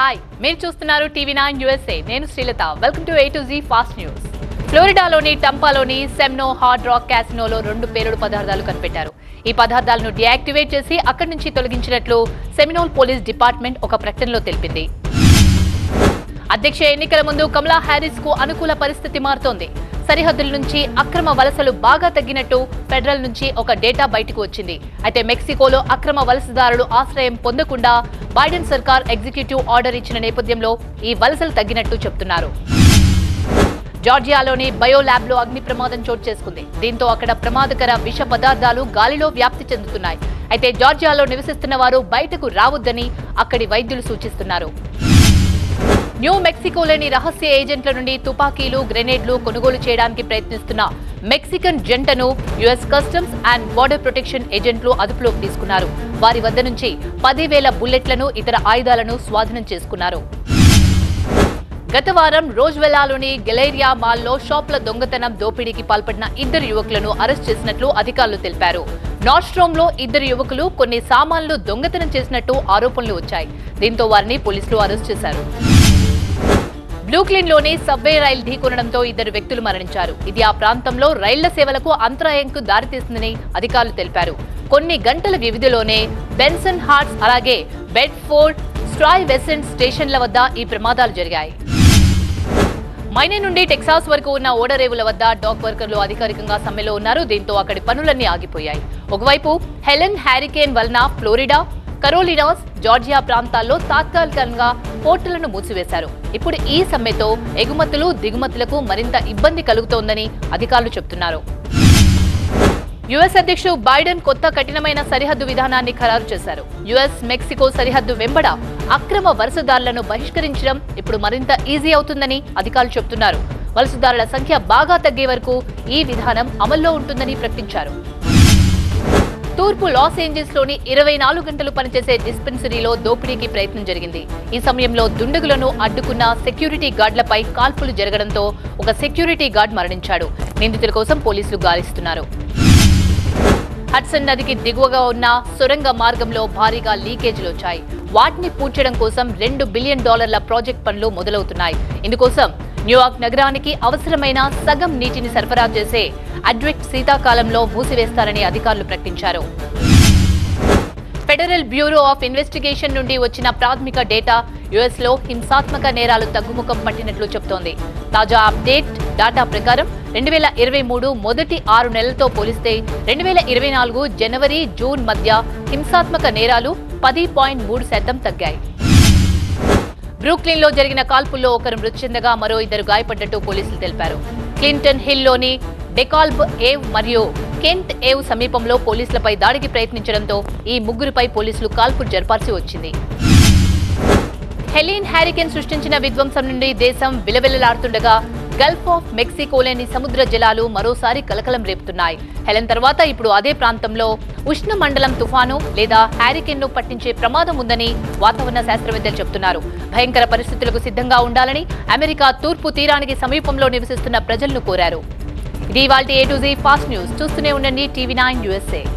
hi మీరు చూస్తున్నారు TV nine USA నేను Srilatha welcome to A to Z fast news ఫ్లోరిడాలోని టంపాలోని సెమ్నో హార్డ్ రాక్ క్యాసినోలో రెండు పేలుడు పదార్థాలు కనిపెట్టారు ఈ పదార్థాలను డియాక్టివేట్ చేసి అక్కడి నుంచి తొలగించినట్లు సెమినోల్ పోలీస్ డిపార్ట్మెంట్ ఒక ప్రకటనలో తెలిపింది అధ్యక్ష ఎన్నికల ముందు కమలా హ్యారిస్ కు అనుకూల పరిస్థితి మారుతోంది సరిహద్దుల నుంచి అక్రమ వలసలు బాగా తగ్గినట్టు ఫెడరల్ నుంచి ఒక డేటా బయటకు వచ్చింది అయితే మెక్సికోలో అక్రమ వలసదారులు ఆశ్రయం పొందకుండా బైడెన్ సర్కార్ ఎగ్జిక్యూటివ్ ఆర్డర్ ఇచ్చిన నేపథ్యంలో ఈ వలసలు తగ్గినట్టు చెప్తున్నారు జార్జియాలోని బయో ల్యాబ్ లో అగ్ని ప్రమాదం చోటు చేసుకుంది దీంతో అక్కడ ప్రమాదకర విష పదార్థాలు గాలిలో వ్యాప్తి చెందుతున్నాయి అయితే జార్జియాలో నివసిస్తున్న వారు బయటకు రావద్దని అక్కడి వైద్యులు సూచిస్తున్నారు న్యూ మెక్సికోలోని రహస్య ఏజెంట్ల నుండి తుపాకీలు గ్రెనేడ్లు కొనుగోలు చేయడానికి ప్రయత్నిస్తున్న మెక్సికన్ జంటను US customs and border protection ఏజెంట్లు అదుపులోకి తీసుకున్నారు వారి వద్ద నుంచి పదివేల బుల్లెట్లను ఇతర ఆయుధాలను స్వాధీనం చేసుకున్నారు గత వారం రోజ్వెల్లాలోని గెలేరియా మాల్లో షాప్ల దొంగతనం దోపిడీకి పాల్పడిన ఇద్దరు యువకులను అరెస్ట్ చేసినట్లు అధికారులు తెలిపారు నార్స్ట్రోమ్ లో ఇద్దరు యువకులు కొన్ని సామాన్లు దొంగతనం చేసినట్టు ఆరోపణలు వచ్చాయి దీంతో వారిని పోలీసులు అరెస్ట్ చేశారు బ్లూక్లిన్ లోని సబ్వే రైలు ఢీకొనడంతో ఇద్దరు వ్యక్తులు మరణించారు ఇది ఆ ప్రాంతంలో రైళ్ల సేవలకు అంతరాయంకు దారితీస్తుందని అధికారులు తెలిపారు కొన్ని గంటల వ్యవధిలోనే బెన్సన్ హార్ట్స్ అలాగే బెడ్ఫోర్డ్ స్ట్రాయ్ వెసెంట్ స్టేషన్ల వద్ద ఈ ప్రమాదాలు జరిగాయి మైనే నుండి టెక్సాస్ వరకు ఉన్న ఓడరేవుల వద్ద డాక్ వర్కర్లు అధికారికంగా సమ్మెలో ఉన్నారు దీంతో అక్కడి పనులన్నీ ఆగిపోయాయి ఒకవైపు హెలెన్ హ్యారికేన్ వలన ఫ్లోరిడా కరోలినాస్ జార్జియా ప్రాంతాల్లో తాత్కాలికంగా పోర్టులను మూసివేశారు ఇప్పుడు ఈ సమ్మెతో ఎగుమతులు దిగుమతులకు మరింత ఇబ్బంది కలుగుతోందని అధికారులు చెబుతున్నారు యుఎస్ అధ్యక్షుడు బైడెన్ కొత్త కఠినమైన సరిహద్దు విధానాన్ని ఖరారు చేశారు యుఎస్ మెక్సికో సరిహద్దు వెంబడ అక్రమ వలసదారులను బహిష్కరించడం ఇప్పుడు మరింత ఈజీ అవుతుందని అధికారులు చెబుతున్నారు వలసదారుల సంఖ్య బాగా తగ్గే వరకు ఈ విధానం అమల్లో ఉంటుందని ప్రకటించారు తూర్పు లాస్ ఏంజల్స్ లోని ఇరవై నాలుగు గంటలు పనిచేసే డిస్పెన్సరీలో దోపిడీకి ప్రయత్నం జరిగింది ఈ సమయంలో దుండగులను అడ్డుకున్న సెక్యూరిటీ గార్డులపై కాల్పులు జరగడంతో ఒక సెక్యూరిటీ గార్డ్ మరణించాడు నిందితుల కోసం పోలీసులు గాలిస్తున్నారు హడ్సన్ నదికి దిగువగా ఉన్న సొరంగ మార్గంలో భారీగా లీకేజీలు వచ్చాయి వాటిని పూడ్చడం కోసం రెండు బిలియన్ డాలర్ల ప్రాజెక్ట్ పనులు మొదలవుతున్నాయి ఇందుకోసం న్యూయార్క్ నగరానికి అవసరమైన సగం నీటిని సరఫరా చేసే అడ్విక్ శీతాకాలంలో మూసివేస్తారని అధికారులు ప్రకటించారు ఫెడరల్ బ్యూరో ఆఫ్ ఇన్వెస్టిగేషన్ నుండి వచ్చిన ప్రాథమిక డేటా యుఎస్ లో హింసాత్మక నేరాలు తగ్గుముఖం పట్టినట్లు చెబుతోంది తాజా అప్డేట్ డాటా ప్రకారం రెండు వేల ఇరవై మూడు మొదటి ఆరు నెలలతో పోలిస్తే రెండు వేల ఇరవై నాలుగు జనవరి జూన్ మధ్య హింసాత్మక నేరాలు పది పాయింట్ మూడు శాతం తగ్గాయి బ్రూక్లిన్ లో జరిగిన కాల్పుల్లో ఒకరు మృతి చెందగా మరో ఇద్దరు గాయపడ్డట్టు పోలీసులు తెలిపారు క్లింటన్ హిల్ లోని డెకాల్బ్ ఏవ్ మరియు కెంట్ ఏవ్ సమీపంలో పోలీసులపై దాడికి ప్రయత్నించడంతో ఈ ముగ్గురిపై పోలీసులు కాల్పులు జరపాల్సి వచ్చింది హెలీన్ హ్యారికెన్ సృష్టించిన విధ్వంసం నుండి దేశం విలవిలలాడుతుండగా గల్ఫ్ ఆఫ్ మెక్సికోలోని సముద్ర జలాలు మరోసారి కలకలం రేపుతున్నాయి హెలెన్ తర్వాత ఇప్పుడు అదే ప్రాంతంలో ఉష్ణ మండలం తుఫాను లేదా హ్యారికెన్ ను పట్టించే ప్రమాదం ఉందని వాతావరణ శాస్త్రవేత్తలు చెబుతున్నారు భయంకర పరిస్థితులకు సిద్ధంగా ఉండాలని అమెరికా తూర్పు తీరానికి సమీపంలో నివసిస్తున్న ప్రజలను కోరారు ఇది ఇవాళ A to Z fast news చూస్తూనే ఉండండి టీవీ నైన్ యూఎస్ఏ